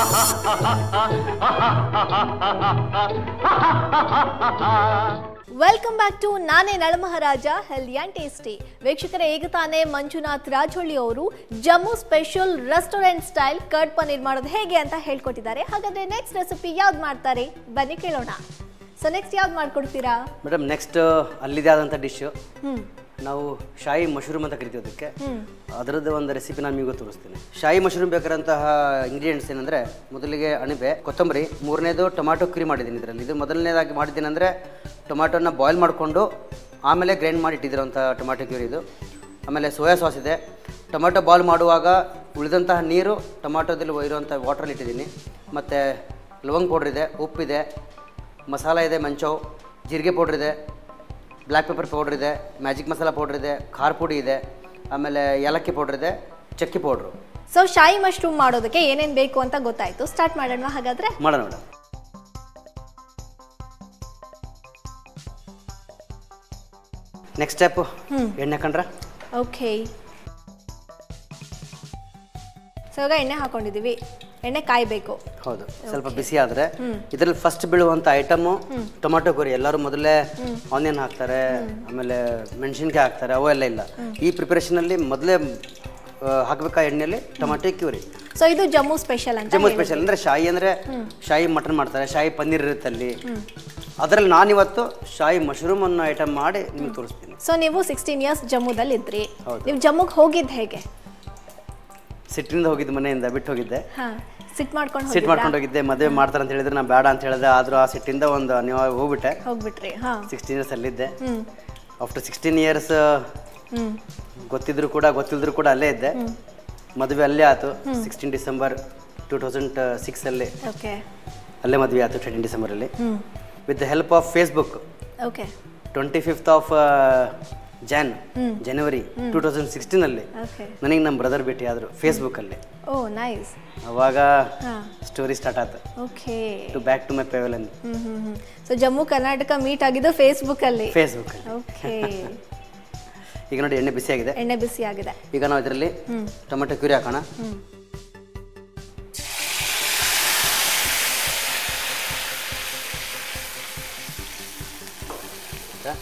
Welcome back to ನಾನೇ ನಳಮಹಾರಾಜ healthy and tasty ವೀಕ್ಷಕರೇ ಈಗ ತಾನೇ ಮಂಜುನಾಥ್ ರಾಜೊಳ್ಳಿ ಅವರು Jammu special restaurant style curd paneer ಮಾಡೋದು ಹೇಗೆ ಅಂತ ಹೇಳ್ಕೊಟ್ಟಿದ್ದಾರೆ ಹಾಗಾದ್ರೆ ನೆಕ್ಸ್ಟ್ ರೆಸಿಪಿ ಯಾವ್ದು ಮಾಡ್ತಾರೆ ಬನ್ನಿ ಕೇಳೋಣ ಸೊ ನೆಕ್ಸ್ಟ್ ಯಾವ್ದು ಮಾಡ್ಕೊಡ್ತೀರಾ ಮೇಡಮ್ ನೆಕ್ಸ್ಟ್ ಅಲ್ಲಿದೆ ಆದಂಥ ಡಿಶ್ ಹ್ಮ್ ನಾವು ಶಾಯಿ ಮಶ್ರೂಮ್ ಅಂತ ಕರಿತೀವಿ ಅದಕ್ಕೆ ಅದರದ್ದು ಒಂದು ರೆಸಿಪಿ ನಾನು ನಿಮಗೆ ತೋರಿಸ್ತೀನಿ ಶಾಯಿ ಮಶ್ರೂಮ್ ಬೇಕಾದಂತಹ ಇಂಗ್ರೀಡಿಯೆಂಟ್ಸ್ ಏನಂದರೆ ಮೊದಲಿಗೆ ಅಣಿಬೆ ಕೊತ್ತಂಬರಿ ಮೂರನೇದು ಟೊಮಾಟೊ ಕ್ರೀಮ್ ಮಾಡಿದ್ದೀನಿ ಇದರಲ್ಲಿ ಇದು ಮೊದಲನೇದಾಗಿ ಮಾಡಿದ್ದೀನಿ ಅಂದರೆ ಟೊಮಾಟೋನ ಬಾಯ್ಲ್ ಮಾಡಿಕೊಂಡು ಆಮೇಲೆ ಗ್ರೈಂಡ್ ಮಾಡಿ ಇಟ್ಟಿದ್ದೀರೋಂಥ ಟೊಮಾಟೊ ಕ್ಯೂರಿ ಇದು ಆಮೇಲೆ ಸೋಯಾ ಸಾಸ್ ಇದೆ ಟೊಮಾಟೊ ಬಾಯ್ಲ್ ಮಾಡುವಾಗ ಉಳಿದಂತಹ ನೀರು ಟೊಮಾಟೋದಲ್ಲಿ ಇರುವಂಥ ವಾಟ್ರಲ್ಲಿ ಇಟ್ಟಿದ್ದೀನಿ ಮತ್ತು ಲವಂಗ್ ಪೌಡ್ರ್ ಇದೆ ಉಪ್ಪಿದೆ ಮಸಾಲ ಇದೆ ಮಂಚೌ ಜೀರಿಗೆ ಪೌಡ್ರ್ ಇದೆ ಬ್ಲ್ಯಾಕ್ ಪೆಪ್ಪರ್ ಪೌಡ್ರ್ ಇದೆ ಮ್ಯಾಜಿಕ್ ಮಸಾಲ ಪೌಡ್ರ್ ಇದೆ ಖಾರ ಪುಡಿ ಇದೆ ಆಮೇಲೆ ಏಲಕ್ಕಿ ಪೌಡ್ರ್ ಇದೆ ಚಕ್ಕಿ ಪೌಡ್ರು ಸೊ ಶಾಯಿ ಮಶ್ರೂಮ್ ಮಾಡೋದಕ್ಕೆ ಏನೇನು ಬೇಕು ಅಂತ ಗೊತ್ತಾಯ್ತು ಸ್ಟಾರ್ಟ್ ಮಾಡೋಣ ಹಾಗಾದ್ರೆ ಮಾಡೋಣ ಮೇಡಮ್ ನೆಕ್ಸ್ಟ್ ಸ್ಟೆಪ್ ಎಣ್ಣೆ ಹಾಕೊಂಡ್ರೆ ಓಕೆ ಸೊ ಇವಾಗ ಎಣ್ಣೆ ಹಾಕೊಂಡಿದೀವಿ ಎಣ್ಣೆ ಕಾಯಬೇಕು ಹೌದು ಸ್ವಲ್ಪ ಬಿಸಿ ಆದರೆ ಇದರಲ್ಲಿ ಫಸ್ಟ್ ಬೀಳುವಂಥ ಐಟಮು ಟೊಮಾಟೊ ಕೊರಿ ಎಲ್ಲರೂ ಮೊದಲೇ ಆನಿಯನ್ ಹಾಕ್ತಾರೆ ಆಮೇಲೆ ಮೆಣಸಿನ್ಕಾಯಿ ಹಾಕ್ತಾರೆ ಅವೆಲ್ಲ ಇಲ್ಲ ಈ ಪ್ರಿಪರೇಷನಲ್ಲಿ ಮೊದಲೇ ಹಾಕಬೇಕಾ ಎಣ್ಣೆಯಲ್ಲಿ ಟೊಮಾಟೊ ಕ್ಯೂರಿ ಸೊ ಇದು ಜಮ್ಮು ಸ್ಪೆಷಲ್ ಅಂತ ಜಮ್ಮು ಸ್ಪೆಷಲ್ ಅಂದ್ರೆ ಶಾಯಿ ಅಂದ್ರೆ ಶಾಯಿ ಮಟನ್ ಮಾಡ್ತಾರೆ ಶಾಯಿ ಪನ್ನೀರ್ ಇರುತ್ತೆ ಅಲ್ಲಿ ಅದರಲ್ಲಿ ನಾನಿವತ್ತು ಶಾಯಿ ಮಶ್ರೂಮ್ ಅನ್ನೋ ಐಟಮ್ ಮಾಡಿ ನಿಮ್ಗೆ ತೋರಿಸ್ತೀನಿ ಸೊ ನೀವು ಸಿಕ್ಸ್ಟೀನ್ ಇಯರ್ಸ್ ಜಮ್ಮುದಲ್ಲಿ ಇದ್ರಿ ಹೌದು. ನೀವು ಜಮ್ಮುಗೆ ಹೋಗಿದ್ದು ಹೇಗೆ ಸಿಟ್ಟಿನಿಂದ ಹೋಗಿದ್ದು ಮನೆಯಿಂದ ಬಿಟ್ಟು ಹೋಗಿದ್ದೆ ಹಾ ಸಿಟ್ ಮಾಡ್ಕೊಂಡು ಸಿಟ್ ಹೋಗಿದ್ರಾ? ಮಾಡ್ಕೊಂಡು ಹೋಗಿದ್ದೆ ಮದುವೆ ಮಾಡ್ತಾರೆ ಅಂತ ಹೇಳಿದ್ರೆ ನಾನು ಬೇಡ ಅಂತ ಹೇಳಿದೆ ಆದರೂ ಆ ಸಿಟ್ಟಿಂದ ಒಂದು ನೀವು ಹೋಗ್ಬಿಟ್ಟೆ ಹೋಗ್ಬಿಟ್ರಿ ಹಾ ಸಿಕ್ಸ್ಟೀನ್ ಇಯರ್ಸ್ ಅಲ್ಲಿದ್ದೆ hmm after sixteen years hmm ಗೊತ್ತಿದ್ರು ಕೂಡ ಗೊತ್ತಿಲ್ದ್ರು ಕೂಡ ಅಲ್ಲೇ ಇದ್ದೆ ಮದುವೆ ಅಲ್ಲೇ ಆಯ್ತು ಸಿಕ್ಸ್ಟೀನ್ ಡಿಸೆಂಬರ್ ಟೂ ತೌಸಂಡ್ ಸಿಕ್ಸಲ್ಲಿ ಓಕೆ ಅಲ್ಲೇ ಮದುವೆ ಆಯ್ತು ಥರ್ಟೀನ್ ಡಿಸೆಂಬರಲ್ಲಿ hmm with the help of Facebook okay twenty fifth of Jan January two thousand ಸಿಕ್ಸ್ಟೀನಲ್ಲಿ ಓಕೆ ನನಗೆ ನಮ್ಮ ಬ್ರದರ್ ಭೇಟಿ ಆದರು ಫೇಸ್ಬುಕ್ಕಲ್ಲಿ ಓ ನೈಸ್ ಅವಾಗ ಹಾ ಸ್ಟೋರಿ ಸ್ಟಾರ್ಟ್ ಆಯ್ತು okay to back to my pavilion hmm hmm hmm so Jammu Karnataka meet ಆಗಿದ್ದು ಫೇಸ್ಬುಕ್ ಅಲ್ಲಿ ಫೇಸ್ಬುಕ್ಕಲ್ಲಿ ಓಕೆ ಈಗ ನೋಡಿ ಎಣ್ಣೆ ಬಿಸಿಯಾಗಿದೆ ಎಣ್ಣೆ ಬಿಸಿ ಆಗಿದೆ ಈಗ ನಾವು ಇದರಲ್ಲಿ ಟೊಮೆಟೊ ಕ್ಯೂರಿ ಹಾಕೋಣ ಹ್ಮ್ ಆಯ್ತಾ?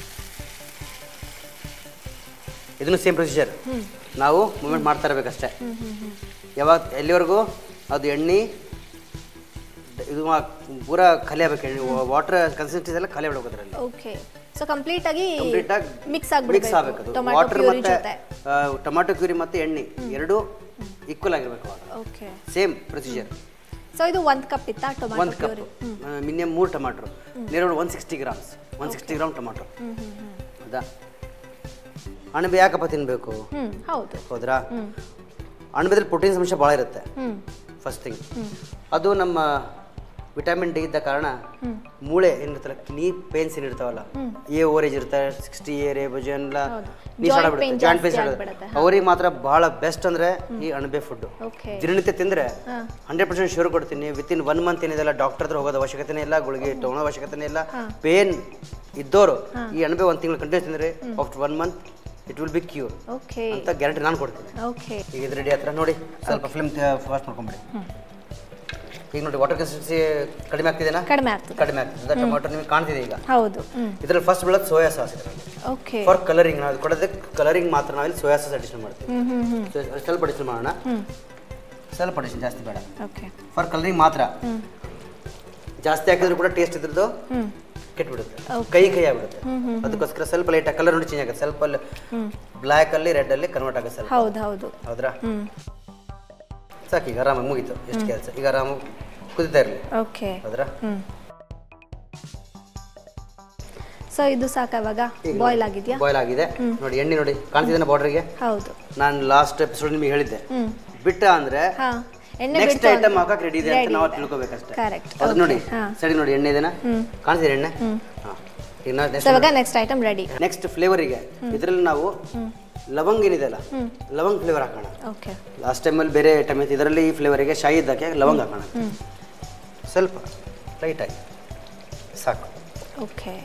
ಇದನ್ನು ಸೇಮ್ ಪ್ರೊಸೀಜರ್ ನಾವು ಮೂಮೆಂಟ್ ಮಾಡ್ತಾ ಇರಬೇಕಷ್ಟೇ ಯಾವಾಗ ಎಲ್ಲಿವರೆಗೂ ಅದು ಎಣ್ಣೆ ಡ- ಇದು ಮಾ- ಪೂರಾ ಖಾಲಿ ಆಗ್ಬೇಕು ಎಣ್ಣೆ ವಾಟರ್ ಕನ್ಸಿಸ್ಟೆನ್ಸಿ ಎಲ್ಲ ಖಾಲಿ ಆಗ್ಬೇಕು ಅದರಲ್ಲಿ ಓಕೆ ಸೊ ಕಂಪ್ಲೀಟ್ ಆಗಿ ಕಂಪ್ಲೀಟ್ ಆಗಿ ಮಿಕ್ಸ್ ಮಿಕ್ಸ್ ಆಗ್ಬಿಡ್ಬೇಕು ಆಗಬೇಕು ಅದು ಟೊಮ್ಯಾಟೊ ವಾಟರ್ ಪ್ಯೂರಿ ಮತ್ತೆ ಜೊತೆ ಟೊಮ್ಯಾಟೊ ಕ್ಯೂರಿ ಮತ್ತೆ ಎಣ್ಣೆ ಎರಡೂ ಈಕ್ವಲ್ ಆಗಿರ್ಬೇಕು ಅವಾಗ ಓಕೆ ಸೇಮ್ ಪ್ರೊಸೀಜರ್ ಸೊ ಇದು ಒಂದು ಕಪ್ ಇತ್ತಾ ಟೊಮ್ಯಾಟೊ ಒಂದು ಕಪ್ ಪ್ಯೂರಿ ಮಿನಿಮಮ್ ಮೂರು ಟೊಮಾಟೊ ನೇರ one sixty grams one sixty gram tomato hmm hmm hmm ಹೌದಾ ಅಣಬೆ ಯಾಕಪ್ಪ ತಿನ್ನಬೇಕು ಹ್ಮ್ ಹೌದು ಹೌದ್ರಾ ಅಣಬೆದಲ್ಲಿ ಪ್ರೋಟೀನ್ಸ್ ಅಂಶ ಭಾಳ ಇರುತ್ತೆ ಹ್ಮ್ ಫಸ್ಟ್ ಥಿಂಗ್ ಅದು ನಮ್ಮ ವಿಟಮಿನ್ ಡಿ ಇದ್ದ ಕಾರಣ ಮೂಳೆ ಏನಿರ್ತಲ್ಲ ನೀ ಪೇನ್ಸ್ ಏನಿರ್ತಾವಲ್ಲ ಎ ಓರೇಜ್ ಇರುತ್ತೆ ಸಿಕ್ಸ್ಟಿ ಏರ್ ಭುಜನ್ ಎಲ್ಲ ಹೌದು. ನೀ Joint ಸಡಬಿಡುತ್ತೆ pain ಜಾಯಿಂಟ್ ಜಾಸ್ತಿ ಪೇನ್ಸ್ ಆಗ್ಬಿಡುತ್ತೆ. ಅವ್ರಿಗೆ ಮಾತ್ರ ಬಹಳ ಬೆಸ್ಟ್ ಅಂದ್ರೆ ಈ ಅಣಬೆ ಫುಡ್ ಓಕೆ ದಿನನಿತ್ಯ ತಿಂದ್ರೆ ಹಾ. ಹಂಡ್ರೆಡ್ ಪರ್ಸೆಂಟ್ ಶೂರ್ ಕೊಡ್ತೀನಿ ವಿತ್ ಇನ್ ಒನ್ ಮಂತ್ ಏನಿದೆಲ್ಲ ಡಾಕ್ಟರ್ ಹತ್ರ ಹೋಗೋದು ಅವಶ್ಯಕತೆ ಇಲ್ಲ ಗುಳಿಗೆ ತಗೊಳ್ಳೋ ಅವಶ್ಯಕತೆ ಇಲ್ಲ ಪೇನ್ ಇದ್ದವರು ಈ ಅಣಬೆ ಒಂದು ತಿಂಗಳು ಕಂಟಿನ್ಯೂ ತಿಂದ್ರೆ after one month it will be cure okay ಅಂತ ಗ್ಯಾರಂಟಿ ನಾನು ಕೊಡ್ತೀನಿ ಓಕೆ ಈಗ ಇದು ರೆಡಿ ಹತ್ರ ನೋಡಿ ಸ್ವಲ್ಪ ಫಿಲ್ಮ್ ಫಾಸ್ಟ್ ಮಾಡ್ಕೊಂಬಿಡಿ ಈಗ ನೋಡಿ ವಾಟರ್ ಕನ್ಸಿಸ್ಟೆನ್ಸಿ ಕಡಿಮೆ ಆಗ್ತಿದೆನಾ ಕಡಿಮೆ ಆಗ್ತದೆ ಕಡಿಮೆ ಆಗ್ತದೆ ಟೊಮಾಟೊ ನಿಮಗೆ ಕಾಣ್ತಿದೆ ಈಗ ಹೌದು ಹ್ಮ್ ಇದರಲ್ಲಿ ಫಸ್ಟ್ ಬೀಳೋದು ಸೋಯಾ ಸಾಸ್ ಇದರಲ್ಲಿ ಓಕೆ ಫಾರ್ ಕಲರಿಂಗ್ ನಾವು ಕೊಡೋದಕ್ಕೆ ಕಲರಿಂಗ್ ಮಾತ್ರ ನಾವಿಲ್ಲಿ ಸೋಯಾ ಸಾಸ್ ಅಡಿಷನ್ ಮಾಡ್ತೀವಿ ಹ್ಮ್ ಹ್ಮ್ ಹ್ಮ್ So, ಸ್ವಲ್ಪ ಅಡಿಷನ್ ಮಾಡೋಣ ಸ್ವಲ್ಪ ಅಡಿಷನ್ ಜಾಸ್ತಿ ಬೇಡ ಓಕೆ ಫಾರ್ ಕಲರಿಂಗ್ ಮಾತ್ರ ಜಾಸ್ತಿ ಹಾಕಿದ್ರು ಕೂಡ ಟೇಸ್ಟ್ ಇದ್ರದ್ದು ಹ್ಮ್ ಕೆಟ್ಬಿಡುತ್ತೆ ಕೈ ಕೈ ಆಗ್ಬಿಡುತ್ತೆ ಅದಕ್ಕೋಸ್ಕರ ಸ್ವಲ್ಪ ಲೈಟ್ ಕಲರ್ ನೋಡಿ ಚೇಂಜ್ ಆಗುತ್ತೆ ಸ್ವಲ್ಪ ಅಲ್ಲಿ ಬ್ಲ್ಯಾಕ್ ಅಲ್ಲಿ ರೆಡ್ ಅಲ್ಲಿ ಕನ್ವರ್ಟ್ ಆಗುತ್ತೆ ಸ್ವಲ್ಪ ಹೌದು ಹೌದು ಹೌದ್ರಾ ಹ್ಮ್ ಸಾಕು ಈಗ ಆರಾಮಾಗಿ ಮುಗೀತು ಎಷ್ಟು ಕೆಲಸ ಈಗ ಆರಾಮಾಗಿ ಕುದಿತಾ ಇರಲಿ ಓಕೆ ಹೌದ್ರಾ ಹ್ಮ್ ಸೊ ಇದು ಸಾಕವಾಗ ಬಾಯ್ಲ್ ಆಗಿದ್ಯಾ ಬಾಯ್ಲ್ ಆಗಿದೆ ನೋಡಿ ಎಣ್ಣೆ ನೋಡಿ ಕಾಣ್ತಿದ್ದೇನೆ ಬಾರ್ಡ್ರಿಗೆ ಹೌದು ನಾನು ಲಾಸ್ಟ್ ಎಪಿಸೋಡ್ ನಿಮಗೆ ಹೇಳಿದ್ದೆ ಹ್ಮ್ ಬಿಟ್ಟ ಅಂದ್ರೆ ಹಾ ಎಣ್ಣೆ ನೆಕ್ಸ್ಟ್ ಬಿಡ್ತು ಐಟಮ್ ಅಂತ. ಹಾಕಕ್ ರೆಡಿ ಇದೆ ಅಂತ Ready ನಾವು ಇದೆ. ತಿಳ್ಕೊಬೇಕಷ್ಟೇ Correct. ಅದು Okay. ನೋಡಿ ಹಾ. ಸರಿ ನೋಡಿ ಎಣ್ಣೆ ಇದೆನಾ ಕಾಣ್ತಿದೆ ಎಣ್ಣೆ ಹಾ ಈಗ ಸೊ ಇವಾಗ ನೆಕ್ಸ್ಟ್ ಐಟಮ್ ರೆಡಿ ನೆಕ್ಸ್ಟ್ ಫ್ಲೇವರಿಗೆ ಇದರಲ್ಲಿ ನಾವು ಲವಂಗ್ ಏನಿದೆಯಲ್ಲ ಲವಂಗ್ ಫ್ಲೇವರ್ ಹಾಕೋಣ ಓಕೆ ಲಾಸ್ಟ್ ಟೈಮಲ್ಲಿ ಬೇರೆ ಐಟಮ್ ಇತ್ತು ಇದರಲ್ಲಿ ಈ ಫ್ಲೇವರಿಗೆ ಶಾಯಿ ಇದ್ದಕ್ಕೆ ಲವಂಗ್ ಹಾಕೋಣ ಸ್ವಲ್ಪ ಲೈಟಾಗಿ ಸಾಕು ಓಕೆ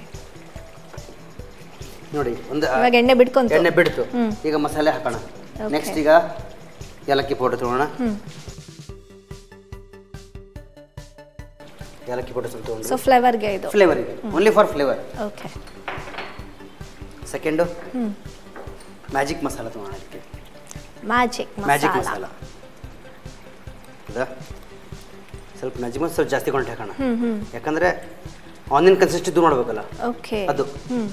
ನೋಡಿ ಒಂದು ಇವಾಗ ಎಣ್ಣೆ ಬಿಟ್ಕೊಂತು ಎಣ್ಣೆ ಬಿಡ್ತು ಈಗ ಮಸಾಲೆ ಹಾಕೋಣ ನೆಕ್ಸ್ಟ್ ಈಗ ಏಲಕ್ಕಿ ಪೌಡರ್ ತಗೊಳ್ಳೋಣ ಏಲಕ್ಕಿ ಪೌಡರ್ ಸ್ವಲ್ಪ ತೊಗೊಂಡು ಸೊ ಫ್ಲೇವರ್ಗೆ ಇದು ಫ್ಲೇವರ್ ಇದೆ only for flavour okay second magic masala ತೊಗೊಳೋಣ ಅದಕ್ಕೆ ಮ್ಯಾಜಿಕ್ ಮ್ಯಾಜಿಕ್ ಮಸಾಲ ಮಸಾಲ ಹೌದಾ ಸ್ವಲ್ಪ ಮ್ಯಾಜಿಕ್ ಮಸಾಲ ಸ್ವಲ್ಪ ಜಾಸ್ತಿ ಕೊಂಡು ಹಾಕೋಣ ಹ್ಮ್ ಹ್ಮ್ ಯಾಕಂದರೆ ಆನಿಯನ್ ಕನ್ಸಿಸ್ಟೆನ್ಸಿ ಇದು ಮಾಡಬೇಕಲ್ಲ ಓಕೆ ಅದು ಹ್ಮ್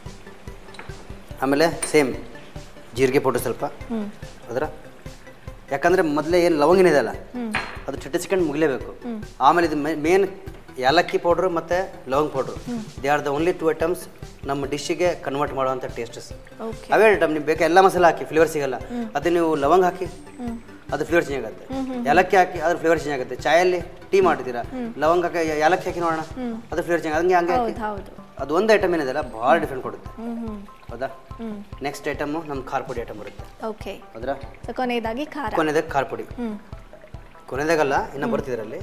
ಆಮೇಲೆ ಸೇಮ್ ಜೀರಿಗೆ ಪೌಡರ್ ಸ್ವಲ್ಪ ಹ್ಮ್ ಅದರ ಯಾಕಂದರೆ ಮೊದಲೇ ಏನು ಲವಂಗಿನ ಇದೆಯಲ್ಲ ಹ್ಮ್ ಅದು ಚಟಿಸ್ಕೊಂಡು ಮುಗಿಲೇಬೇಕು ಆಮೇಲೆ ಇದು ಮೇನ್ ಏಲಕ್ಕಿ ಪೌಡ್ರು ಮತ್ತು ಲವಂಗ್ powder they are the only two items ನಮ್ಮ ಡಿಶ್ಶಿಗೆ ಕನ್ವರ್ಟ್ ಮಾಡುವಂಥ ಟೇಸ್ಟಸ್ ಓಕೆ ಅವೇ ಐಟಮ್ ನೀವು ಬೇಕಾ ಎಲ್ಲ ಮಸಾಲೆ ಹಾಕಿ ಫ್ಲೇವರ್ ಸಿಗಲ್ಲ ಅದೇ ನೀವು ಲವಂಗ ಹಾಕಿ ಹ್ಮ್ ಅದು ಫ್ಲೇವರ್ ಚೇಂಜ್ ಆಗುತ್ತೆ ಏಲಕ್ಕಿ ಹಾಕಿ ಅದ್ರ ಫ್ಲೇವರ್ ಚೇಂಜ್ ಆಗುತ್ತೆ ಚಾಯಲ್ಲಿ ಟೀ ಮಾಡಿದ್ದೀರಾ ಲವಂಗ ಹಾಕಿ ಏಲಕ್ಕಿ ಹಾಕಿ ನೋಡೋಣ ಅದ್ರ ಫ್ಲೇವರ್ ಚೇಂಜ್ ಹಂಗೆ ಹಂಗೆ ಹಾಕಿ ಹೌದು ಹೌದು ಅದು ಒಂದು ಐಟಮ್ ಏನಿದೆಲ್ಲ ಭಾಳ ಡಿಫ್ರೆಂಟ್ ಕೊಡುತ್ತೆ ಹ್ಮ್ ಹ್ಮ್ ಹೌದಾ ಹ್ಮ್ ನೆಕ್ಸ್ಟ್ ಐಟಮು ನಮ್ಮ ಖಾರ ಪುಡಿ ಐಟಮ್ ಬರುತ್ತೆ ಓಕೆ ಹೌದ್ರಾ ಸೊ ಕೊನೆಯದಾಗಿ ಖಾರ ಕೊನೆದಾಗ ಖಾರ ಪುಡಿ ಹ್ಮ್ ಕೊನೆದಾಗಲ್ಲ ಇನ್ನು ಬರ್ತಿದ್ರಲ್ಲಿ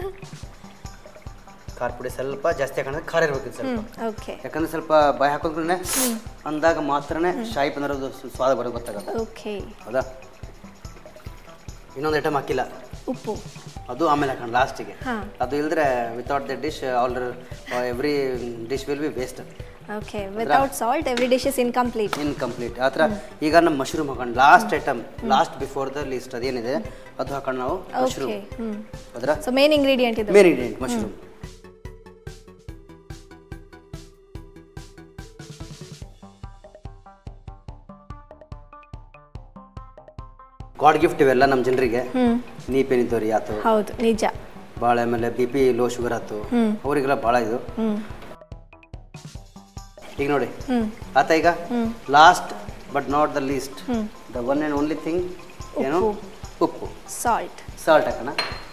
ಖಾರ ಪುಡಿ ಸ್ವಲ್ಪ ಜಾಸ್ತಿ ಹಾಕೊಂಡ್ರೆ ಖಾರ ಇರ್ಬೇಕು ಇದು ಸ್ವಲ್ಪ ಹ್ಮ್ ಓಕೆ ಯಾಕಂದ್ರೆ ಸ್ವಲ್ಪ ಬಾಯಿ ಹಾಕೊಂಡ್ರೆ ಅಂದಾಗ ಮಾತ್ರನೇ ಶಾಯಿ ಪನ್ನೀರದು ಸ್ವ- ಸ್ವಾದ ಬರೋದು ಗೊತ್ತಾಗತ್ತೆ ಓಕೆ ಹೌದಾ ಇನ್ನೊಂದು ಐಟಮ್ ಹಾಕಿಲ್ಲ ಉಪ್ಪು ಅದು ಆಮೇಲೆ ಹಾಕೋಣ ಲಾಸ್ಟಿಗೆ ಹಾ ಅದು ಇಲ್ದ್ರೆ without the dish all every dish will be waste okay without salt every dish is incomplete incomplete ಆ ಥರ ಈಗ ನಮ್ಮ ಮಶ್ರೂಮ್ ಹಾಕೊಂಡು last item last before the least ಅದೇನಿದೆ ಅದು ಹಾಕೊಂಡು ನಾವು ಮಶ್ರೂಮ್ ಓಕೆ ಹ್ಮ್ ಅದರ ಸೊ ಮೇನ್ ಇಂಗ್ರೀಡಿಯೆಂಟ್ ಇದು main ingredient mushroom god gift ಇವೆಲ್ಲ ನಮ್ಮ ಜನರಿಗೆ ಹ್ಮ್ ನೀಪೇನಿದ್ದವ್ರಿ ಆತು ಹೌದು ನಿಜ ಭಾಳ ಆಮೇಲೆ ಬಿ ಪಿ ಲೋ ಶುಗರ್ ಆತು ಹ್ಮ್. ಅವರಿಗೆಲ್ಲ ಭಾಳ ಇದು ಹ್ಮ್ ಈಗ ನೋಡಿ ಹ್ಮ್ ಆತ ಈಗ hmm. Last but not the least hmm the one and only thing ಏನು ಉಪ್ಪು ಸಾಲ್ಟ್ ಸಾಲ್ಟ್ ಹಾಕೋಣ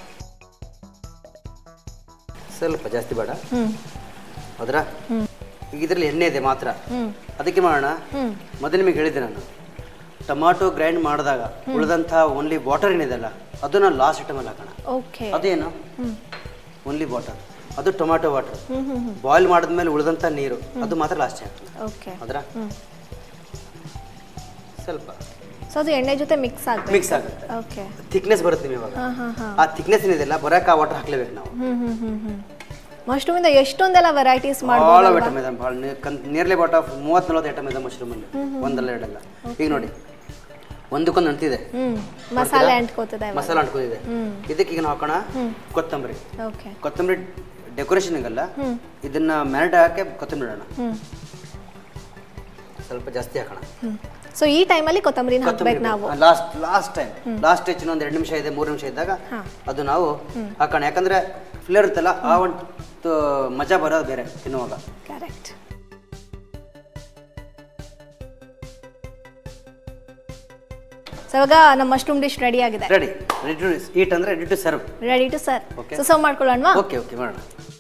ಸ್ವಲ್ಪ ಜಾಸ್ತಿ ಬೇಡ ಹ್ಮ್ ಹೌದ್ರಾ ಹ್ಮ್ ಈಗ ಇದರಲ್ಲಿ ಎಣ್ಣೆ ಇದೆ ಮಾತ್ರ ಹ್ಮ್ ಅದಕ್ಕೆ ಮಾಡೋಣ ಹ್ಮ್ ಮೊದಲು ನಿಮಗೆ ಹೇಳಿದ್ದೆ ನಾನು ಟೊಮಾಟೊ ಗ್ರೈಂಡ್ ಮಾಡಿದಾಗ ಉಳಿದಂಥ ಓನ್ಲಿ ವಾಟರ್ ಏನಿದೆಲ್ಲ ಅದನ್ನ ಲಾಸ್ಟ್ ಐಟಮಲ್ಲಿ ಹಾಕೋಣ ಓಕೆ ಅದೇನು ಹ್ಮ್ ಓನ್ಲಿ ವಾಟರ್ ಅದು tomato water hmm hmm hmm boil ಮಾಡಿದ್ಮೇಲೆ ಉಳಿದಂಥ ನೀರು ಅದು ಮಾತ್ರ ಲಾಸ್ಟ್ ಹಾಕೋಣ ಓಕೆ ಹೌದ್ರಾ ಹ್ಮ್ ಸ್ವಲ್ಪ ಸೊ ಅದು ಎಣ್ಣೆ ಜೊತೆ ಮಿಕ್ಸ್ ಆಗ್ಬೇಕು ಮಿಕ್ಸ್ ಆಗುತ್ತೆ ಓಕೆ ಥಿಕ್ನೆಸ್ ಬರುತ್ತೆ ನಿಮಗೆ ಇವಾಗ ಹಾ ಹಾ ಹಾ ಆ ಥಿಕ್ನೆಸ್ ಏನಿದೆಲ್ಲ ಬರೋಕೆ ಆ ವಾಟರ್ ಹಾಕ್ಲೇಬೇಕು ನಾವು ಹ್ಮ್ ಹ್ಮ್ ಹ್ಮ್ ಹ್ಮ್ ಮಶ್ರೂಮಿಂದ ಎಷ್ಟೊಂದೆಲ್ಲ ವೆರೈಟೀಸ್ ಭಾಳ ಮಾಡ್ಬೋದು ಐಟಮ್ ಇದೆ ಭಾಳ ನಿಯರ್ಲಿ ಬಾಟ್ ಆಫ್ ಮೂವತ್ತು ನಲ್ವತ್ತು ಐಟಮ್ ಇದೆ ಮಶ್ರೂಮಲ್ಲಿ ಒಂದಲ್ಲ ಎರಡಲ್ಲ ಈಗ ನೋಡಿ ಒಂದಕ್ಕೊಂದು ಅಂಟಿದೆ ಹ್ಮ್ ಮಸಾಲೆ ಅಂಟ್ಕೋತದೆ ಇವಾಗ. ಮಸಾಲ ಅಂಟ್ಕೊಂಡಿದೆ ಹ್ಮ್ ಇದಕ್ಕೆ ಈಗ ನಾವು ಹಾಕೋಣ ಕೊತ್ತಂಬರಿ ಓಕೆ ಕೊತ್ತಂಬರಿ ಡೆಕೋರೇಷನ್ಗಲ್ಲ ಹ್ಮ್ ಇದನ್ನ ಮ್ಯಾರಿನೇಟ್ ಹಾಕಿ ಕೊತ್ತಂಬರಿ ಇಡೋಣ ಹ್ಮ್ ಸ್ವಲ್ಪ ಜಾಸ್ತಿ ಹಾಕೋಣ ಹ್ಮ್ ಸೊ ಈ ಟೈಮಲ್ಲಿ ಕೊತ್ತಂಬರಿನ ಹಾಕ್ಬೇಕು ನಾವು last last time last stage ಒಂದು ಎರಡು ನಿಮಿಷ ಇದೆ ಮೂರು ನಿಮಿಷ ಇದ್ದಾಗ ಹಾ. ಅದು ನಾವು ಹಾಕೋಣ ಯಾಕಂದ್ರೆ ಫ್ಲೇವರ್ ಇರುತ್ತಲ್ಲ ಆ ಒಂದು ಮಜಾ ಬರೋದು ಬೇರೆ ತಿನ್ನುವಾಗ ಕರೆಕ್ಟ್ ಸೊ ಇವಾಗ ನಮ್ಮ ಮಶ್ರೂಮ್ ಡಿಶ್ ರೆಡಿ ಆಗಿದೆ ರೆಡಿ ರೆಡಿ ಟು ಈಟ್ ಅಂದ್ರೆ ready to serve ready to serve Okay. So serve ಮಾಡ್ಕೊಳ್ಳೋಣವಾ ಓಕೆ ಓಕೆ ಮಾಡೋಣ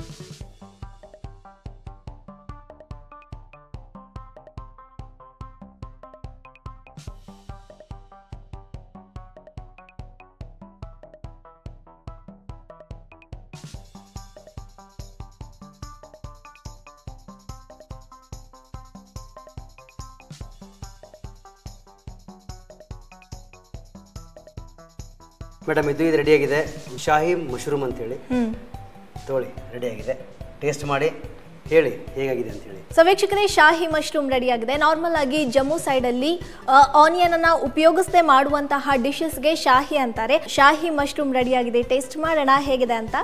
ಮೇಡಮ್ ಇದು ಇದು ರೆಡಿಯಾಗಿದೆ ಶಾಹಿ ಮಶ್ರೂಮ್ ಅಂತೇಳಿ ಹ್ಮ್ ತೋಳಿ ರೆಡಿಯಾಗಿದೆ ಟೇಸ್ಟ್ ಮಾಡಿ ಹೇಳಿ ಹೇಗಾಗಿದೆ ಅಂತೇಳಿ ಸೊ ವೀಕ್ಷಕರೇ ಶಾಹಿ ಮಶ್ರೂಮ್ ರೆಡಿ ಆಗಿದೆ ನಾರ್ಮಲ್ ಆಗಿ ಜಮ್ಮು ಸೈಡ್ ಅಲ್ಲಿ ಆನಿಯನ್ ಅನ್ನ ಉಪಯೋಗಿಸದೆ ಮಾಡುವಂತಹ ಡಿಶಸ್ಗೆ ಶಾಹಿ ಅಂತಾರೆ ಶಾಹಿ ಮಶ್ರೂಮ್ ರೆಡಿ ಆಗಿದೆ ಟೇಸ್ಟ್ ಮಾಡೋಣ ಹೇಗಿದೆ ಅಂತ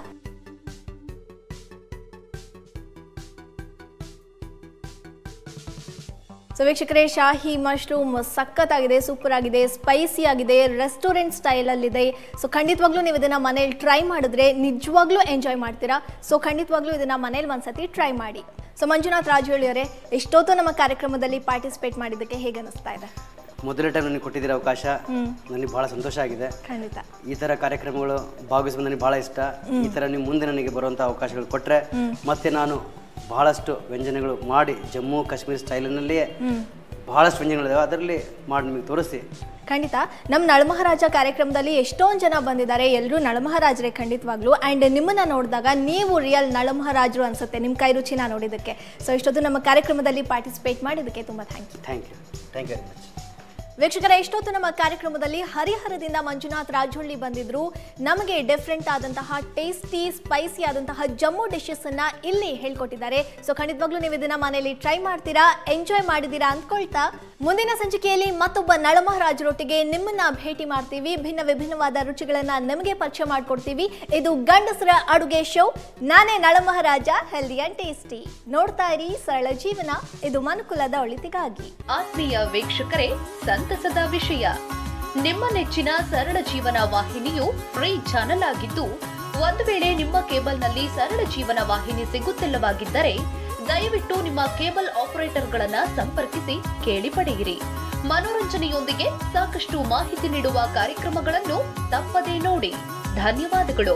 ಸೊ ವೀಕ್ಷಕರೇ ಶಾಹಿ ಮಶ್ರೂಮ್ ಸಖತ್ತಾಗಿದೆ ಸೂಪರ್ ಆಗಿದೆ ಸ್ಪೈಸಿ ಆಗಿದೆ ರೆಸ್ಟೋರೆಂಟ್ ಸ್ಟೈಲಲ್ಲಿದೆ ಸೊ ಖಂಡಿತವಾಗ್ಲೂ ನೀವು ಇದನ್ನ ಮನೇಲಿ ಟ್ರೈ ಮಾಡಿದ್ರೆ ನಿಜವಾಗ್ಲೂ ಎಂಜಾಯ್ ಮಾಡ್ತೀರಾ ಸೊ ಖಂಡಿತವಾಗ್ಲೂ ಇದನ್ನ ಮನೇಲಿ ಒಂದ್ಸತಿ ಟ್ರೈ ಮಾಡಿ ಸೊ ಮಂಜುನಾಥ್ ರಾಜೋಳಿ ಅವರೇ ಎಷ್ಟೊತ್ತು ನಮ್ಮ ಕಾರ್ಯಕ್ರಮದಲ್ಲಿ ಪಾರ್ಟಿಸಿಪೇಟ್ ಮಾಡಿದ್ದಕ್ಕೆ ಹೇಗೆ ಅನಿಸ್ತಾ ಇದೆ ಮೊದಲನೇ ಟೈಮ್ ನನಗೆ ಕೊಟ್ಟಿದ್ದೀರ ಅವಕಾಶ ಹ್ಮ್ ನನಗೆ ಭಾಳ ಸಂತೋಷ ಆಗಿದೆ ಖಂಡಿತ ಈ ಥರ ಕಾರ್ಯಕ್ರಮಗಳು ಭಾಗವಹಿಸೋದು ನನಗೆ ಭಾಳ ಇಷ್ಟ ಈ ಥರ ನೀವು ಮುಂದೆ ನನಗೆ ಬರುವಂಥ ಅವಕಾಶಗಳು ಕೊಟ್ಟರೆ ಮತ್ತೆ ನಾನು ಬಹಳಷ್ಟು ವ್ಯಂಜನಗಳು ಮಾಡಿ ಜಮ್ಮು ಕಾಶ್ಮೀರ ಸ್ಟೈಲಿನಲ್ಲಿಯೇ ಬಹಳಷ್ಟು ವ್ಯಂಜನಗಳಿದಾವೆ ಅದರಲ್ಲಿ ಮಾಡಿ ನಿಮಗೆ ತೋರಿಸಿ ಖಂಡಿತ ನಮ್ಮ ನಳಮಹಾರಾಜ ಕಾರ್ಯಕ್ರಮದಲ್ಲಿ ಎಷ್ಟೊಂದು ಜನ ಬಂದಿದ್ದಾರೆ ಎಲ್ಲರೂ ನಳಮಹಾರಾಜರೇ ಖಂಡಿತವಾಗ್ಲೂ ಆ್ಯಂಡ್ ನಿಮ್ಮನ್ನ ನೋಡಿದಾಗ ನೀವು ರಿಯಲ್ ನಳಮಹಾರಾಜರು ಅನ್ಸುತ್ತೆ ನಿಮ್ಮ ಕೈ ರುಚಿನ ನೋಡಿದ್ದಕ್ಕೆ ಸೊ ಇಷ್ಟೊತ್ತು ನಮ್ಮ ಕಾರ್ಯಕ್ರಮದಲ್ಲಿ ಪಾರ್ಟಿಸಿಪೇಟ್ ಮಾಡಿದ್ದಕ್ಕೆ ತುಂಬ thank you thank you thank you very much ವೀಕ್ಷಕರ ಇಷ್ಟೊತ್ತು ನಮ್ಮ ಕಾರ್ಯಕ್ರಮದಲ್ಲಿ ಹರಿಹರದಿಂದ ಮಂಜುನಾಥ್ ರಾಜೊಳ್ಳಿ ಬಂದಿದ್ರು ನಮಗೆ ಡಿಫ್ರೆಂಟ್ ಆದಂತಹ ಟೇಸ್ಟಿ ಸ್ಪೈಸಿ ಆದಂತಹ ಜಮ್ಮು ಡಿಶಸ್ ಅನ್ನ ಇಲ್ಲಿ ಹೇಳ್ಕೊಟ್ಟಿದ್ದಾರೆ ಸೊ ಖಂಡಿತವಾಗ್ಲೂ ನೀವು ಇದನ್ನ ಮನೆಯಲ್ಲಿ ಟ್ರೈ ಮಾಡ್ತೀರಾ ಎಂಜಾಯ್ ಮಾಡಿದೀರಾ ಅಂದ್ಕೊಳ್ತಾ ಮುಂದಿನ ಸಂಚಿಕೆಯಲ್ಲಿ ಮತ್ತೊಬ್ಬ ನಳಮಹಾರಾಜರೊಟ್ಟಿಗೆ ನಿಮ್ಮನ್ನ ಭೇಟಿ ಮಾಡ್ತೀವಿ ಭಿನ್ನ ವಿಭಿನ್ನವಾದ ರುಚಿಗಳನ್ನ ನಿಮಗೆ ಪರಿಚಯ ಮಾಡ್ಕೊಡ್ತೀವಿ ಇದು ಗಂಡಸರ ಅಡುಗೆ ಶೋ ನಾನೇ ನಳಮಹಾರಾಜ ಹೆಲ್ದಿ ಅಂಡ್ ಟೇಸ್ಟಿ ನೋಡ್ತಾ ಇರಿ ಸರಳ ಜೀವನ ಇದು ಮನುಕುಲದ ಒಳಿತಿಗಾಗಿ ಆತ್ಮೀಯ ವೀಕ್ಷಕರೇ ಸಂತಸದ ವಿಷಯ ನಿಮ್ಮ ನೆಚ್ಚಿನ ಸರಳ ಜೀವನ ವಾಹಿನಿಯು ಫ್ರೀ ಚಾನೆಲ್ ಆಗಿದ್ದು ಒಂದು ವೇಳೆ ನಿಮ್ಮ ಕೇಬಲ್ನಲ್ಲಿ ಸರಳ ಜೀವನ ವಾಹಿನಿ ಸಿಗುತ್ತಿಲ್ಲವಾಗಿದ್ದರೆ ದಯವಿಟ್ಟು ನಿಮ್ಮ ಕೇಬಲ್ ಆಪರೇಟರ್ಗಳನ್ನ ಸಂಪರ್ಕಿಸಿ ಕೇಳಿ ಪಡೆಯಿರಿ ಮನೋರಂಜನೆಯೊಂದಿಗೆ ಸಾಕಷ್ಟು ಮಾಹಿತಿ ನೀಡುವ ಕಾರ್ಯಕ್ರಮಗಳನ್ನು ತಪ್ಪದೇ ನೋಡಿ ಧನ್ಯವಾದಗಳು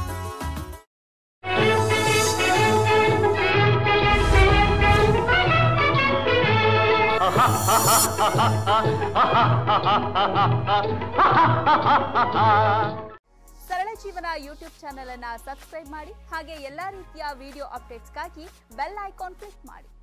ಸರಳ ಜೀವನ ಯೂಟ್ಯೂಬ್ ಚಾನೆಲ್ ಅನ್ನ ಸಬ್ಸ್ಕ್ರೈಬ್ ಮಾಡಿ ಹಾಗೆ ಎಲ್ಲಾ ರೀತಿಯ ವಿಡಿಯೋ ಅಪ್ಡೇಟ್ಸ್ಗಾಗಿ ಬೆಲ್ ಐಕಾನ್ ಕ್ಲಿಕ್ ಮಾಡಿ